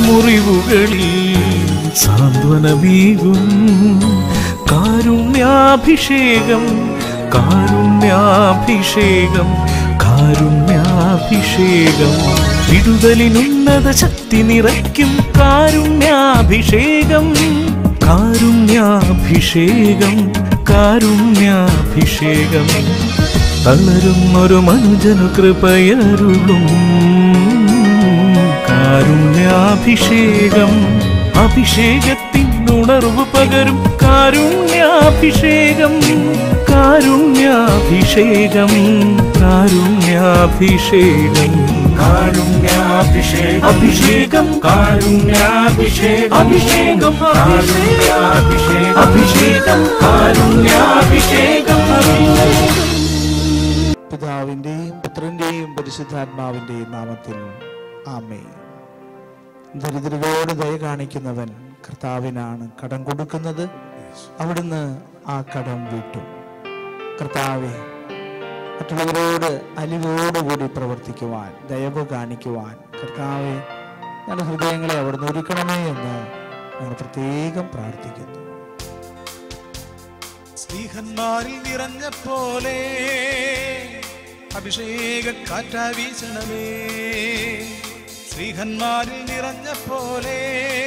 മുറിവുകളിൽ സാന്ത്വനമേകും കാരുണ്യാഭിഷേകം കാരുണ്യാഭിഷേകം കാരുണ്യാഭിഷേകം വിടുതലിനുന്നത ശക്തി നിറയ്ക്കും കാരുണ്യാഭിഷേകം കാരുണ്യാഭിഷേകം കാരുണ്യാഭിഷേകം തളരുന്നൊരു മനുജനു കൃപയരുളും കാരുണ്യാഭിഷേകം അഭിഷേകത്തിനുണർവ് പകരും കാരുണ്യാഭിഷേകം കാരുണ്യാഭിഷേകം കാരുണ്യാഭിഷേകം കാരുണ്യാഭിഷേകം അഭിഷേകം കാരുണ്യാഭിഷേകം അഭിഷേകം കാരുണ്യാഭിഷേകം അഭിഷേകം കാരുണ്യാഭിഷേകം അഭിഷേകം പിതാവിന്റെയും പുത്രന്റെയും പരിശുദ്ധാത്മാവിന്റെയും നാമത്തിൽ ആമേ ദരിദ്രരോട് ദയ കാണിക്കുന്നവൻ കർത്താവിനാണ് കടം കൊടുക്കുന്നത് അവിടുന്ന് ആ കടം വീട്ടും കർത്താവെ മറ്റുള്ളവരോട് അലിവോടുകൂടി പ്രവർത്തിക്കുവാൻ ദയവ് കാണിക്കുവാൻ കർത്താവെ ഞങ്ങളുടെ ഹൃദയങ്ങളെ അവിടുന്ന് ഒരുക്കണമേ എന്ന് ഞങ്ങൾ പ്രത്യേകം പ്രാർത്ഥിക്കുന്നു സ്നേഹന്മാരിൽ നിറഞ്ഞ പോലെ അഭിഷേക കാറ്റാ വീശണമേ സ്നേഹന്മാരിൽ നിറഞ്ഞ പോലെ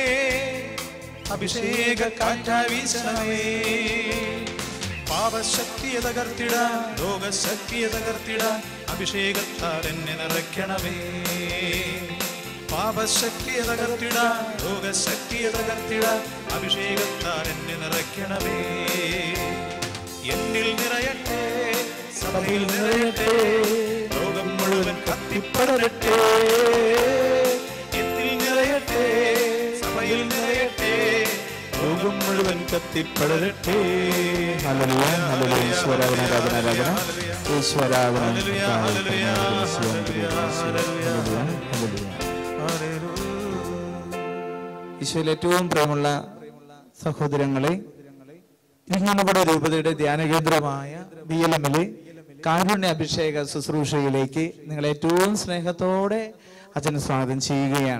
അഭിഷേക കാറ്റാ വീശണമേ പാപശക്തിയെ തകർത്തിട ലോകശക്തിയെ തകർത്തിട അഭിഷേകത്താൽ എന്നെ നിറയ്ക്കണമേ പാപശക്തിയെ തകർത്തിട ലോകശക്തിയെ തകർത്തിട അഭിഷേകത്താൽ എന്നെ നിറയ്ക്കണമേ എന്നിൽ നിറയട്ടെ സഭയിൽ നിറയട്ടെ ലോകം മുഴുവൻ കത്തിപ്പടരട്ടെ എന്നിൽ നിറയട്ടെ സഭയിൽ നിറയട്ടെ ലോകം മുഴുവൻ കത്തിപ്പടരട്ടെ ഹല്ലേലൂയ ഹല്ലേലൂയ ഈശ്വരാധന ആരാധന ആരാധന ഈശ്വരാധന കർത്താവേ, കർത്താവേ, ഈശ്വരൻ തിരുവേ, ഈശ്വരൻ. ഹല്ലേലൂയ, ഹല്ലേലൂയ. ഈശോയിൽ ഏറ്റവും പ്രിയമുള്ള സഹോദരങ്ങളെ ഇരിങ്ങാലക്കുട രൂപതയുടെ ധ്യാന കേന്ദ്രമായ ബി എൽ എമ്മിലെ കാരുണ്യ അഭിഷേക ശുശ്രൂഷയിലേക്ക് നിങ്ങൾ ഏറ്റവും സ്നേഹത്തോടെ അച്ഛനെ സ്വാഗതം ചെയ്യുകയാണ്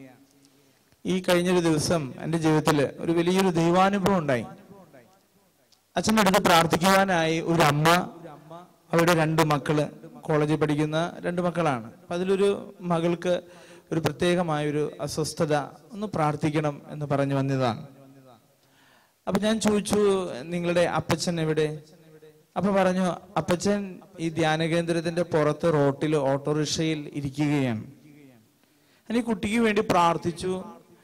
ഈ കഴിഞ്ഞൊരു ദിവസം എൻ്റെ ജീവിതത്തിൽ ഒരു വലിയൊരു ദൈവാനുഭവം ഉണ്ടായി അച്ഛൻ്റെ അടുത്ത് പ്രാർത്ഥിക്കുവാനായി ഒരു അമ്മ അവരുടെ രണ്ട് മക്കള് കോളേജിൽ പഠിക്കുന്ന രണ്ട് മക്കളാണ് അപ്പൊ അതിലൊരു മകൾക്ക് ഒരു പ്രത്യേകമായ ഒരു അസ്വസ്ഥത ഒന്ന് പ്രാർത്ഥിക്കണം എന്ന് പറഞ്ഞു വന്നതാണ് അപ്പൊ ഞാൻ ചോദിച്ചു നിങ്ങളുടെ അപ്പച്ചൻ എവിടെ അപ്പൊ പറഞ്ഞു അപ്പച്ചൻ ഈ ധ്യാന കേന്ദ്രത്തിന്റെ പുറത്ത് റോട്ടിൽ ഓട്ടോറിക്ഷയിൽ ഇരിക്കുകയാണ് ഞാൻ ഈ കുട്ടിക്ക് വേണ്ടി പ്രാർത്ഥിച്ചു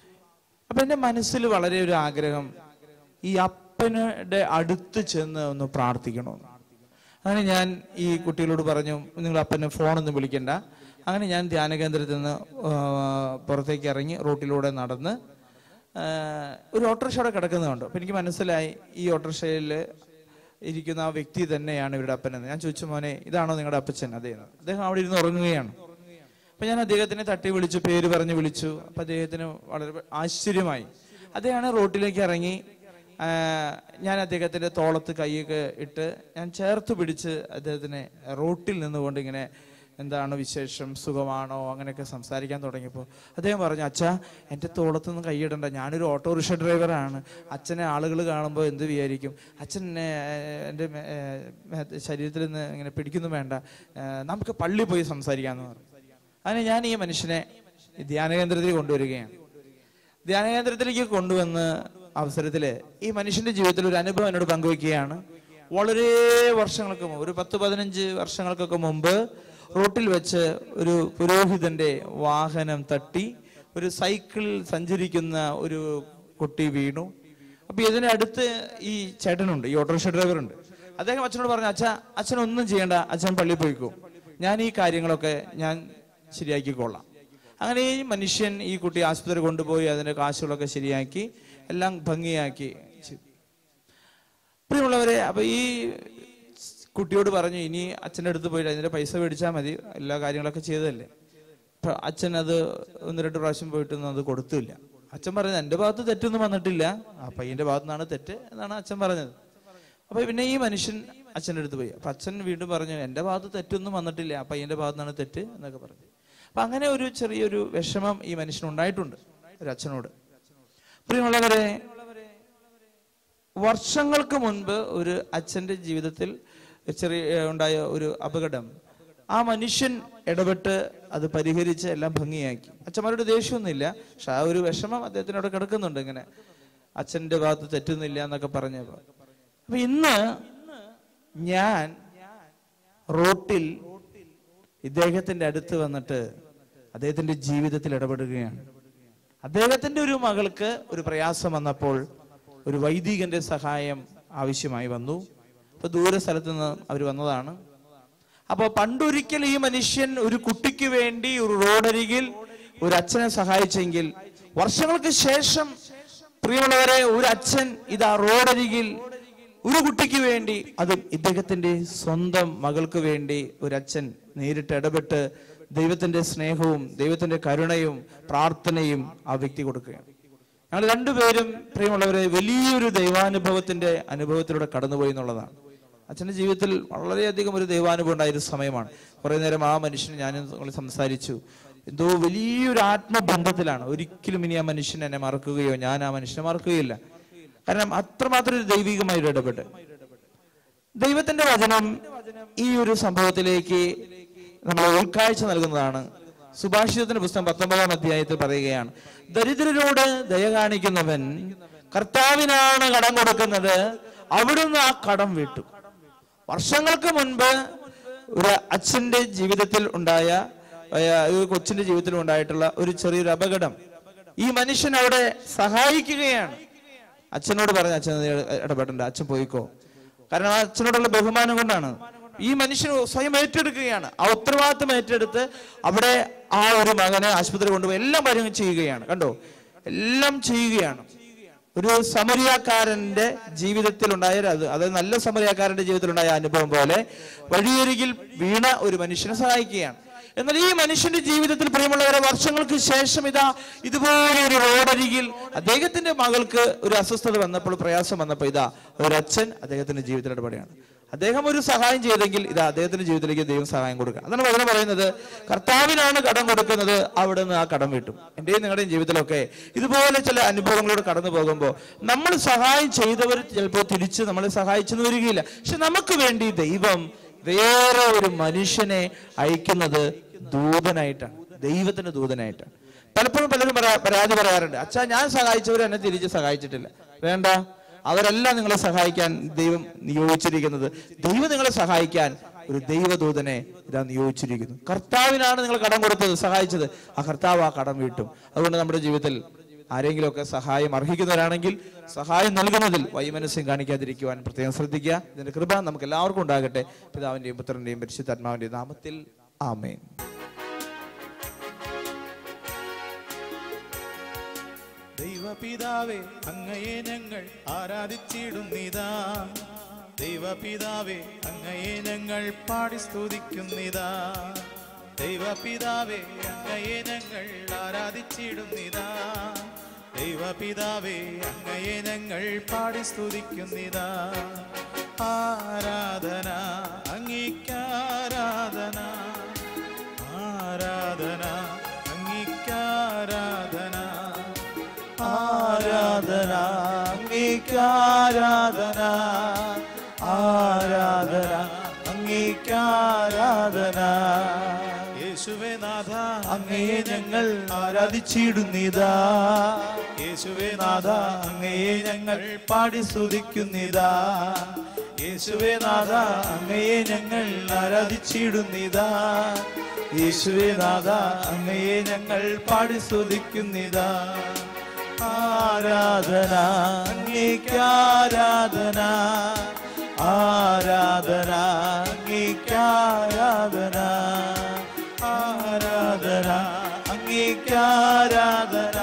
അപ്പൊ എന്റെ മനസ്സിൽ വളരെ ഒരു ആഗ്രഹം ഈ അപ്പനുടെ അടുത്ത് ചെന്ന് ഒന്ന് പ്രാർത്ഥിക്കണമെന്ന് അങ്ങനെ ഞാൻ ഈ കുട്ടികളോട് പറഞ്ഞു നിങ്ങൾ അപ്പനെ ഫോണൊന്നും വിളിക്കണ്ട അങ്ങനെ ഞാൻ ധ്യാന കേന്ദ്രത്തിൽ നിന്ന് ആ, പുറത്തേക്ക് ഇറങ്ങി റോട്ടിലൂടെ നടന്ന് ആ, ഒരു ഓട്ടോറിക്ഷ അവിടെ കിടക്കുന്നുണ്ട് അപ്പൊ എനിക്ക് മനസ്സിലായി ഈ ഓട്ടോറിക്ഷയിൽ ഇരിക്കുന്ന ആ വ്യക്തി തന്നെയാണ് ഇവരുടെ അപ്പനെന്ന് ഞാൻ ചോദിച്ചു മോനെ ഇതാണോ നിങ്ങളുടെ അപ്പച്ചൻ അതേ അദ്ദേഹം അവിടെ ഇരുന്ന് ഉറങ്ങുകയാണ് അപ്പൊ ഞാൻ അദ്ദേഹത്തിനെ തട്ടി വിളിച്ചു പേര് പറഞ്ഞ് വിളിച്ചു അപ്പൊ അദ്ദേഹത്തിന് വളരെ ആശ്ചര്യമായി അദ്ദേഹമാണ് റോട്ടിലേക്ക് ഇറങ്ങി ആ, ഞാൻ അദ്ദേഹത്തിന്റെ തോളത്ത് കൈയൊക്കെ ഇട്ട് ഞാൻ ചേർത്ത് പിടിച്ച് അദ്ദേഹത്തിനെ റോട്ടിൽ നിന്നുകൊണ്ട് ഇങ്ങനെ എന്താണ് വിശേഷം സുഖമാണോ അങ്ങനെയൊക്കെ സംസാരിക്കാൻ തുടങ്ങിയപ്പോൾ അദ്ദേഹം പറഞ്ഞു അച്ഛാ എൻ്റെ തോളത്തൊന്നും കൈയിടണ്ട ഞാനൊരു ഓട്ടോറിക്ഷ ഡ്രൈവറാണ് അച്ഛനെ ആളുകൾ കാണുമ്പോൾ എന്ത് വിചാരിക്കും അച്ഛൻ എൻ്റെ ശരീരത്തിൽ നിന്ന് ഇങ്ങനെ പിടിക്കുന്നു വേണ്ട ഏ, നമുക്ക് പള്ളി പോയി സംസാരിക്കാമെന്ന് പറഞ്ഞു അങ്ങനെ ഞാൻ ഈ മനുഷ്യനെ ഈ ധ്യാന കേന്ദ്രത്തിൽ കൊണ്ടുവരികയാണ് ധ്യാന കേന്ദ്രത്തിലേക്ക് കൊണ്ടുവന്ന അവസരത്തില് ഈ മനുഷ്യന്റെ ജീവിതത്തിൽ ഒരു അനുഭവം എന്നോട് പങ്കുവെക്കുകയാണ് വളരെ വർഷങ്ങൾക്ക് മുമ്പ് ഒരു പത്ത് പതിനഞ്ച് വർഷങ്ങൾക്കൊക്കെ മുമ്പ് റോട്ടിൽ വെച്ച് ഒരു പുരോഹിതന്റെ വാഹനം തട്ടി ഒരു സൈക്കിൾ സഞ്ചരിക്കുന്ന ഒരു കുട്ടി വീണു അപ്പൊ ഇതിന് അടുത്ത് ഈ ചേട്ടനുണ്ട് ഈ ഓട്ടോറിക്ഷ ഡ്രൈവർ ഉണ്ട് അദ്ദേഹം അച്ഛനോട് പറഞ്ഞു അച്ഛ അച്ഛൻ ഒന്നും ചെയ്യണ്ട അച്ഛൻ പള്ളിയിൽ പോയിക്കോ ഞാൻ ഈ കാര്യങ്ങളൊക്കെ ഞാൻ ശരിയാക്കിക്കൊള്ളാം അങ്ങനെ ഈ മനുഷ്യൻ ഈ കുട്ടി ആശുപത്രി കൊണ്ടുപോയി അതിന്റെ കാശുകളൊക്കെ ശരിയാക്കി എല്ലാം ഭംഗിയാക്കി ചെയ്തു. പ്രിയമുള്ളവരെ അപ്പൊ ഈ കുട്ടിയോട് പറഞ്ഞു ഇനി അച്ഛൻ്റെ അടുത്ത് പോയിട്ട് അതിന്റെ പൈസ മേടിച്ചാൽ മതി എല്ലാ കാര്യങ്ങളൊക്കെ ചെയ്തതല്ലേ അപ്പൊ അച്ഛൻ അത് ഒന്ന് രണ്ട് പ്രാവശ്യം പോയിട്ടൊന്നും അത് കൊടുത്തില്ല അച്ഛൻ പറഞ്ഞത് എൻ്റെ ഭാഗത്ത് തെറ്റൊന്നും വന്നിട്ടില്ല ആ പയ്യന്റെ ഭാഗത്തു നിന്നാണ് തെറ്റ് എന്നാണ് അച്ഛൻ പറഞ്ഞത് അപ്പൊ പിന്നെ ഈ മനുഷ്യൻ അച്ഛൻ്റെ അടുത്ത് പോയി അപ്പൊ അച്ഛൻ വീണ്ടും പറഞ്ഞു എൻ്റെ ഭാഗത്ത് തെറ്റൊന്നും വന്നിട്ടില്ല ആ പയ്യന്റെ ഭാഗത്തു നിന്നാണ് തെറ്റ് എന്നൊക്കെ പറഞ്ഞു അപ്പൊ അങ്ങനെ ഒരു ചെറിയൊരു വിഷമം ഈ മനുഷ്യനുണ്ടായിട്ടുണ്ട് ഒരു അച്ഛനോട് പ്രിയമുള്ളവരെ വർഷങ്ങൾക്ക് മുൻപ് ഒരു അച്ഛന്റെ ജീവിതത്തിൽ ചെറിയ ഏഹ്, ഉണ്ടായ ഒരു അപകടം ആ മനുഷ്യൻ ഇടപെട്ട് അത് പരിഹരിച്ച് എല്ലാം ഭംഗിയാക്കി അച്ഛന്മാരുടെ ദേഷ്യമൊന്നുമില്ല പക്ഷെ ആ ഒരു വിഷമം അദ്ദേഹത്തിനോട് കിടക്കുന്നുണ്ട് ഇങ്ങനെ അച്ഛന്റെ ഭാഗത്ത് തെറ്റുന്നില്ല എന്നൊക്കെ പറഞ്ഞപ്പോ അപ്പൊ ഇന്ന് ഞാൻ റോട്ടിൽ ഇദ്ദേഹത്തിന്റെ അടുത്ത് വന്നിട്ട് അദ്ദേഹത്തിന്റെ ജീവിതത്തിൽ ഇടപെടുകയാണ് അദ്ദേഹത്തിന്റെ ഒരു മകൾക്ക് ഒരു പ്രയാസം വന്നപ്പോൾ ഒരു വൈദികന്റെ സഹായം ആവശ്യമായി വന്നു അപ്പൊ ദൂര സ്ഥലത്ത് നിന്ന് അവർ വന്നതാണ് അപ്പൊ പണ്ടൊരിക്കൽ ഈ മനുഷ്യൻ ഒരു കുട്ടിക്ക് വേണ്ടി ഒരു റോഡരികിൽ ഒരു അച്ഛനെ സഹായിച്ചെങ്കിൽ വർഷങ്ങൾക്ക് ശേഷം പ്രിയമുള്ളവരെ ഒരു അച്ഛൻ ഇതാ റോഡരികിൽ ഒരു കുട്ടിക്ക് വേണ്ടി അതും ഇദ്ദേഹത്തിന്റെ സ്വന്തം മകൾക്ക് വേണ്ടി ഒരു അച്ഛൻ നേരിട്ട് ഇടപെട്ട് ദൈവത്തിന്റെ സ്നേഹവും ദൈവത്തിന്റെ കരുണയും പ്രാർത്ഥനയും ആ വ്യക്തി കൊടുക്കുകയാണ് ഞങ്ങൾ രണ്ടുപേരും പ്രിയമുള്ളവരെ വലിയൊരു ദൈവാനുഭവത്തിന്റെ അനുഭവത്തിലൂടെ കടന്നുപോയി എന്നുള്ളതാണ് അച്ഛന്റെ ജീവിതത്തിൽ വളരെയധികം ഒരു ദൈവാനുഭവം ഉണ്ടായൊരു സമയമാണ് കുറെ നേരം ആ മനുഷ്യന് ഞാൻ നിങ്ങൾ സംസാരിച്ചു എന്തോ വലിയൊരു ആത്മബന്ധത്തിലാണ് ഒരിക്കലും ഇനി ആ മനുഷ്യൻ എന്നെ മറക്കുകയോ ഞാൻ ആ മനുഷ്യനെ മറക്കുകയില്ല കാരണം അത്രമാത്രം ഒരു ദൈവികമായ ഒരു ഇടപെട്ട് ദൈവത്തിന്റെ വചനം ഈ ഒരു സംഭവത്തിലേക്ക് നമ്മൾ ഉൾക്കാഴ്ച നൽകുന്നതാണ് സുഭാഷിതത്തിന്റെ പുസ്തകം പത്തൊമ്പതാം അധ്യായത്തിൽ പറയുകയാണ് ദരിദ്രരോട് ദയ കാണിക്കുന്നവൻ കർത്താവിനാണ് കടം കൊടുക്കുന്നത് അവിടുന്ന് ആ കടം വീട്ടും വർഷങ്ങൾക്ക് മുൻപ് ഒരു അച്ഛന്റെ ജീവിതത്തിൽ ഉണ്ടായ ഏർ, ഒരു കൊച്ചിന്റെ ജീവിതത്തിൽ ഉണ്ടായിട്ടുള്ള ഒരു ചെറിയൊരു അപകടം ഈ മനുഷ്യൻ അവിടെ സഹായിക്കുകയാണ് അച്ഛനോട് പറഞ്ഞ അച്ഛൻ നീ ഇടപെടണ്ട അച്ഛൻ പോയിക്കോ കാരണം ആ അച്ഛനോടുള്ള ബഹുമാനം കൊണ്ടാണ് ഈ മനുഷ്യൻ സ്വയം ഏറ്റെടുക്കുകയാണ് ആ ഉത്തരവാദിത്വം ഏറ്റെടുത്ത് അവിടെ ആ ഒരു മകനെ ആശുപത്രി കൊണ്ടുപോയി എല്ലാം കാര്യങ്ങൾ ചെയ്യുകയാണ് കണ്ടോ എല്ലാം ചെയ്യുകയാണ് ഒരു സമരിയാക്കാരന്റെ ജീവിതത്തിൽ ഉണ്ടായ ഒരു അത് അതായത് നല്ല സമരിയാക്കാരന്റെ ജീവിതത്തിൽ ഉണ്ടായ അനുഭവം പോലെ വഴിയരികിൽ വീണ ഒരു മനുഷ്യനെ സഹായിക്കുകയാണ് എന്നാൽ ഈ മനുഷ്യന്റെ ജീവിതത്തിൽ പ്രിയമുള്ളവരെ വർഷങ്ങൾക്ക് ശേഷം ഇതാ ഇതുപോലെ ഒരു റോഡരികിൽ അദ്ദേഹത്തിന്റെ മകൾക്ക് ഒരു അസ്വസ്ഥത വന്നപ്പോൾ പ്രയാസം വന്നപ്പോൾ ഇതാ ഒരു അച്ഛൻ അദ്ദേഹത്തിന്റെ ജീവിതത്തിൽ ഇടപെടുകയാണ് അദ്ദേഹം ഒരു സഹായം ചെയ്തെങ്കിൽ ഇതാ അദ്ദേഹത്തിന്റെ ജീവിതത്തിലേക്ക് ദൈവം സഹായം കൊടുക്കുക അതാണ് വചനം പറയുന്നത് കർത്താവിനാണ് കടം കൊടുക്കുന്നത് അവിടെ നിന്ന് ആ കടം വീട്ടും എന്റെയും നിങ്ങളുടെയും ജീവിതത്തിലൊക്കെ ഇതുപോലെ ചില അനുഭവങ്ങളോട് കടന്നു പോകുമ്പോൾ നമ്മൾ സഹായം ചെയ്തവർ ചിലപ്പോൾ തിരിച്ച് നമ്മളെ സഹായിച്ചെന്ന് വരികയില്ല പക്ഷെ നമുക്ക് വേണ്ടി ദൈവം വേറെ ഒരു മനുഷ്യനെ അയക്കുന്നത് ദൂതനായിട്ടാണ് ദൈവത്തിന്റെ ദൂതനായിട്ടാണ് പലപ്പോഴും പലരും പറയാ- പരാതി പറയാറുണ്ട് അച്ഛാ ഞാൻ സഹായിച്ചവർ എന്നെ തിരിച്ച് സഹായിച്ചിട്ടില്ല വേണ്ട അവരെല്ലാം നിങ്ങളെ സഹായിക്കാൻ ദൈവം നിയോഗിച്ചിരിക്കുന്നത് ദൈവം നിങ്ങളെ സഹായിക്കാൻ ഒരു ദൈവദൂതനെ ഇതാ നിയോഗിച്ചിരിക്കുന്നു കർത്താവിനാണ് നിങ്ങൾ കടം കൊടുത്തത് സഹായിച്ചത് ആ കർത്താവ് ആ കടം വീട്ടും അതുകൊണ്ട് നമ്മുടെ ജീവിതത്തിൽ ആരെങ്കിലുമൊക്കെ സഹായം അർഹിക്കുന്നവരാണെങ്കിൽ സഹായം നൽകുന്നതിൽ വൈമനസ്യം കാണിക്കാതിരിക്കുവാൻ പ്രത്യേകം ശ്രദ്ധിക്കുക ഇതിന്റെ കൃപ നമുക്ക് എല്ലാവർക്കും ഉണ്ടാകട്ടെ പിതാവിന്റെയും പുത്രന്റെയും പരിശുദ്ധാത്മാവിന്റെയും നാമത്തിൽ ആമേൻ ദൈവപിതാവേ അങ്ങയെ ഞങ്ങൾ ആരാധിച്ചിടുന്നിതാ ദൈവപിതാവേ അങ്ങയെ ഞങ്ങൾ പാടി സ്തുതിക്കുന്നിതാ ദൈവപിതാവേ അങ്ങയെ ഞങ്ങൾ ആരാധിച്ചിടുന്നിതാ ദൈവപിതാവേ അങ്ങയെ ഞങ്ങൾ പാടി സ്തുതിക്കുന്നിതാ ആരാധന അംഗീകാരാധന ആരാധന അംഗീകാരാധന ആരാധന അംഗീകാരാധന ആരാധന അംഗീകാരാധന യേശുവേ നാഥ അങ്ങയെ ഞങ്ങൾ ആരാധിച്ചിടുന്നിതാ യേശുവേ നാഥ അങ്ങയെ ഞങ്ങൾ പാടി സ്തുതിക്കുന്നിതാ യേശുവേ നാഥ അങ്ങയെ ഞങ്ങൾ ആരാധിച്ചിടുന്നിതാ യേശുവേ നാഥ അങ്ങയെ ഞങ്ങൾ പാടി സ്തുതിക്കുന്നിതാ ആരാധന അങ്ങേക്കാരാധന ആരാധന അങ്ങേക്കാരാധന ആരാധന അങ്ങേക്കാരാധന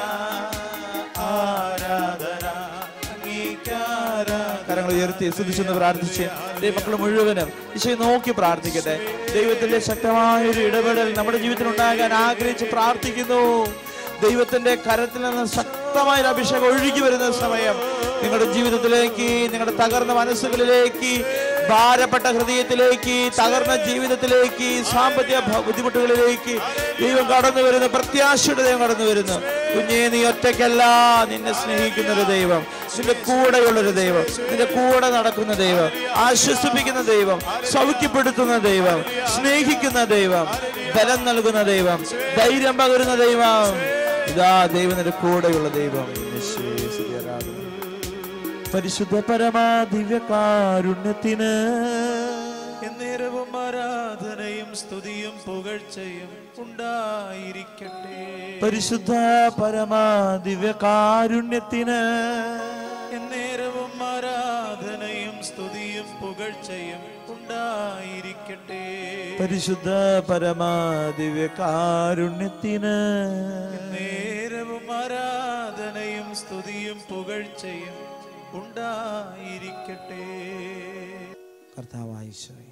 ആരാധന അങ്ങേക്കാരാധന കരങ്ങൾ ഉയർത്തി സ്തുതിച്ചെന്ന് പ്രാർത്ഥിച്ച് ദൈവമക്കൾ മുഴുവനും ഈശോയെ നോക്കി പ്രാർത്ഥിക്കട്ടെ ദൈവത്തിന്റെ ശക്തമായ ഒരു ഇടപെടൽ നമ്മുടെ ജീവിതത്തിൽ ഉണ്ടാകാൻ ആഗ്രഹിച്ച് പ്രാർത്ഥിക്കുന്നു ദൈവത്തിന്റെ കരത്തിൽ നിന്ന് ശക്തമായ ഒരു അഭിഷേകം ഒഴുകി വരുന്ന സമയം നിങ്ങളുടെ ജീവിതത്തിലേക്ക് നിങ്ങളുടെ തകർന്ന മനസ്സുകളിലേക്ക് ഭാരപ്പെട്ട ഹൃദയത്തിലേക്ക് തകർന്ന ജീവിതത്തിലേക്ക് സാമ്പത്തിക ഭ- ബുദ്ധിമുട്ടുകളിലേക്ക് ദൈവം കടന്നു വരുന്നു പ്രത്യാശയുടെ ദൈവം കടന്നു വരുന്നു കുഞ്ഞേ നീ ഒറ്റയ്ക്കല്ല നിന്നെ സ്നേഹിക്കുന്ന ഒരു ദൈവം നിന്റെ കൂടെയുള്ളൊരു ദൈവം നിന്റെ കൂടെ നടക്കുന്ന ദൈവം ആശ്വസിപ്പിക്കുന്ന ദൈവം സൗഖ്യപ്പെടുത്തുന്ന ദൈവം സ്നേഹിക്കുന്ന ദൈവം ബലം നൽകുന്ന ദൈവം ധൈര്യം പകരുന്ന ദൈവം ഇതാ ദൈവം നിന്റെ കൂടെയുള്ള ദൈവം യേശുവേ, സ്തുതി, ആരാധന. പരിശുദ്ധ പരമാ ദിവ്യകാരുണ്യത്തിന് എന്നേരവും ആരാധനയും സ്തുതിയും പുകഴ്ചയും ഉണ്ടായിരിക്കട്ടെ പരിശുദ്ധ പരമാ ദിവ്യകാരുണ്യത്തിന് എന്നേരവും ആരാധനയും സ്തുതിയും പുകഴ്ചയും ഉണ്ടായിരിക്കട്ടെ പരിശുദ്ധ പരമാ ദിവ്യകാരുണ്യത്തിന് നേരവും ആരാധനയും സ്തുതിയും പുകഴ്ചയും ഉണ്ടായിരിക്കട്ടെ കർത്താവായ ഈശോയെ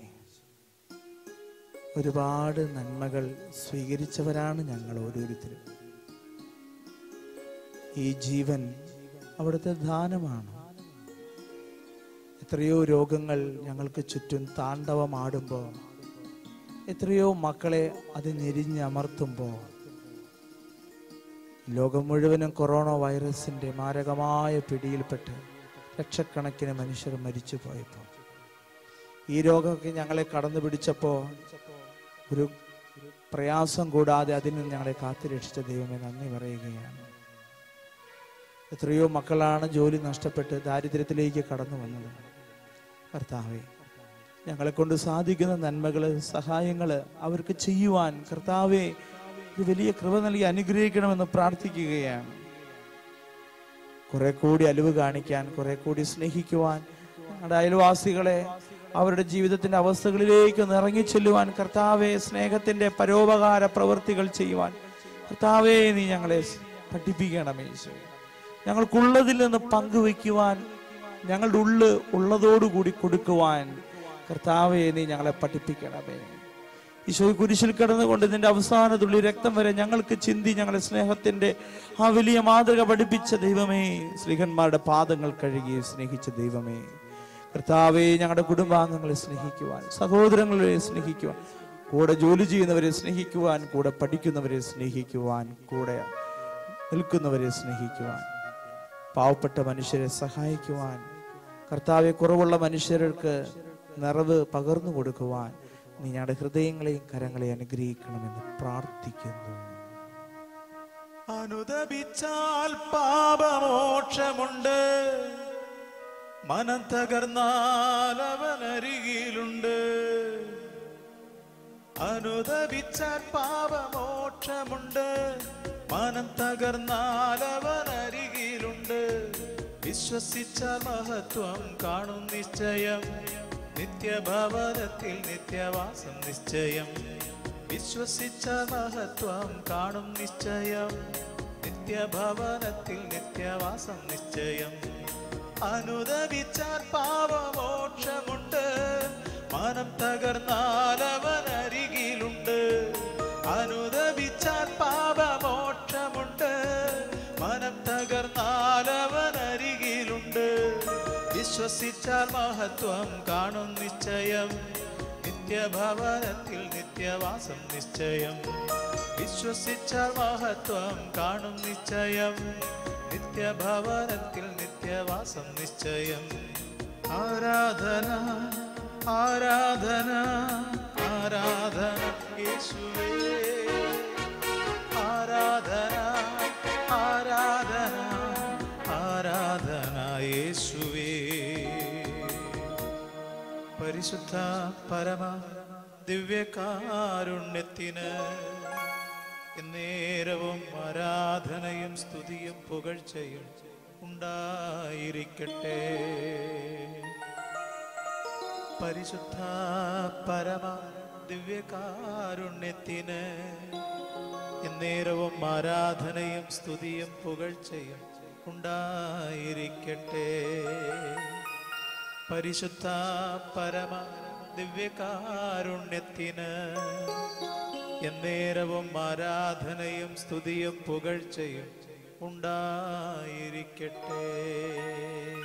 ഒരുപാട് നന്മകൾ സ്വീകരിച്ചവരാണ് ഞങ്ങൾ ഓരോരുത്തരും ഈ ജീവൻ അവിടുത്തെ ദാനമാണ് എത്രയോ രോഗങ്ങൾ ഞങ്ങൾക്ക് ചുറ്റും താണ്ഡവമാടുമ്പോൾ എത്രയോ മക്കളെ അത് ഞെരിഞ്ഞമർത്തുമ്പോൾ ലോകം മുഴുവനും കൊറോണ വൈറസിന്റെ മാരകമായ പിടിയിൽപ്പെട്ട് ലക്ഷക്കണക്കിന് മനുഷ്യർ മരിച്ചു പോയപ്പോൾ ഈ രോഗമൊക്കെ ഞങ്ങളെ കടന്നു പിടിച്ചപ്പോൾ ഒരു പ്രയാസം കൂടാതെ അതിൽ നിന്ന് ഞങ്ങളെ കാത്തു രക്ഷിച്ച ദൈവമേ നന്ദി പറയുകയാണ് എത്രയോ മക്കളാണ് ജോലി നഷ്ടപ്പെട്ട് ദാരിദ്ര്യത്തിലേക്ക് കടന്നു വന്നത് കർത്താവെ ഞങ്ങളെ കൊണ്ട് സാധിക്കുന്ന നന്മകള് സഹായങ്ങള് അവർക്ക് ചെയ്യുവാൻ കർത്താവെ ഒരു വലിയ കൃപ നൽകി അനുഗ്രഹിക്കണമെന്ന് പ്രാർത്ഥിക്കുകയാണ് കുറെ കൂടി അലിവ് കാണിക്കാൻ കുറെ കൂടി സ്നേഹിക്കുവാൻ ഞങ്ങളുടെ അയൽവാസികളെ അവരുടെ ജീവിതത്തിന്റെ അവസ്ഥകളിലേക്ക് ഒന്ന് ഇറങ്ങി ചെല്ലുവാൻ കർത്താവെ സ്നേഹത്തിന്റെ പരോപകാര പ്രവൃത്തികൾ ചെയ്യുവാൻ കർത്താവെ നീ ഞങ്ങളെ പഠിപ്പിക്കണമേ ഈശോ ഞങ്ങൾക്കുള്ളതിൽ നിന്ന് പങ്കുവെക്കുവാൻ ഞങ്ങളുടെ ഉള്ള് ഉള്ളതോടുകൂടി കൊടുക്കുവാൻ കർത്താവെ നീ ഞങ്ങളെ പഠിപ്പിക്കണമേ ഈശോ കുരിശിൽ കിടന്നുകൊണ്ട് നിന്റെ അവസാന തുള്ളി രക്തം വരെ ഞങ്ങൾക്ക് ചിന്തി ഞങ്ങളെ സ്നേഹത്തിന്റെ ആ വലിയ മാതൃക പഠിപ്പിച്ച ദൈവമേ ശ്രീഹന്മാരുടെ പാദങ്ങൾ കഴുകി സ്നേഹിച്ച ദൈവമേ കർത്താവെ ഞങ്ങളുടെ കുടുംബാംഗങ്ങളെ സ്നേഹിക്കുവാൻ സഹോദരങ്ങളെ സ്നേഹിക്കുവാൻ കൂടെ ജോലി ചെയ്യുന്നവരെ സ്നേഹിക്കുവാൻ കൂടെ പഠിക്കുന്നവരെ സ്നേഹിക്കുവാൻ കൂടെ നിൽക്കുന്നവരെ സ്നേഹിക്കുവാൻ പാവപ്പെട്ട മനുഷ്യരെ സഹായിക്കുവാൻ കർത്താവെ കുറവുള്ള മനുഷ്യർക്ക് നിറവ് പകർന്നു കൊടുക്കുവാൻ നീ ഞങ്ങളുടെ ഹൃദയങ്ങളെയും കരങ്ങളെയും അനുഗ്രഹിക്കണമെന്ന് പ്രാർത്ഥിക്കുന്നു അനുദപിച്ചാൽ പാപമോക്ഷമുണ്ട് മനം തകർന്നാൽ അവനരികിലുണ്ട് അനുദപിച്ചാൽ പാപമോക്ഷമുണ്ട് മനം തകർന്നാൽ അവനരികിലുണ്ട് വിശ്വസിച്ചാൽ മഹത്വം കാണും നിശ്ചയം നിത്യഭവനത്തിൽ നിത്യവാസം നിശ്ചയം വിശ്വസിച്ച മഹത്വം കാണും നിശ്ചയം നിത്യഭവനത്തിൽ നിത്യവാസം നിശ്ചയം അനുദപിച്ചാൽ പാവമോക്ഷമുണ്ട് മനം തകർന്നാൽ അവൻ അരികിലുണ്ട് അനുദപിച്ചാൽ പാപമോക്ഷമുണ്ട് മനം തകർന്നാൽ അവൻ അരികിലുണ്ട് വിശ്വസിച്ചാൽ മഹത്വം കാണും നിശ്ചയം നിത്യഭവനത്തിൽ നിത്യവാസം നിശ്ചയം വിശ്വസിച്ചാൽ മഹത്വം കാണും നിശ്ചയം നിത്യഭവനത്തിൽ നിത്യവാസം നിശ്ചയം ആരാധന ആരാധന ആരാധന യേശുവേ ആരാധന ആരാധന ആരാധന യേശുവേ പരിശുദ്ധ പരമ ദിവ്യകാരുണ്യത്തിന് എന്നേരവും ആരാധനയും സ്തുതിയും പുകഴ്ചയും ഉണ്ടായിരിക്കട്ടെ പരിശുദ്ധ പരമ ദിവ്യകാരുണ്യത്തിന് എന്നേരവും ആരാധനയും സ്തുതിയും പുകഴ്ചയും ഉണ്ടായിരിക്കട്ടെ പരിശുദ്ധ പരമ ദിവ്യകാരുണ്യത്തിന് എന്നേരവും ആരാധനയും സ്തുതിയും പുകഴ്ചയും ഉണ്ടായിരിക്കട്ടെ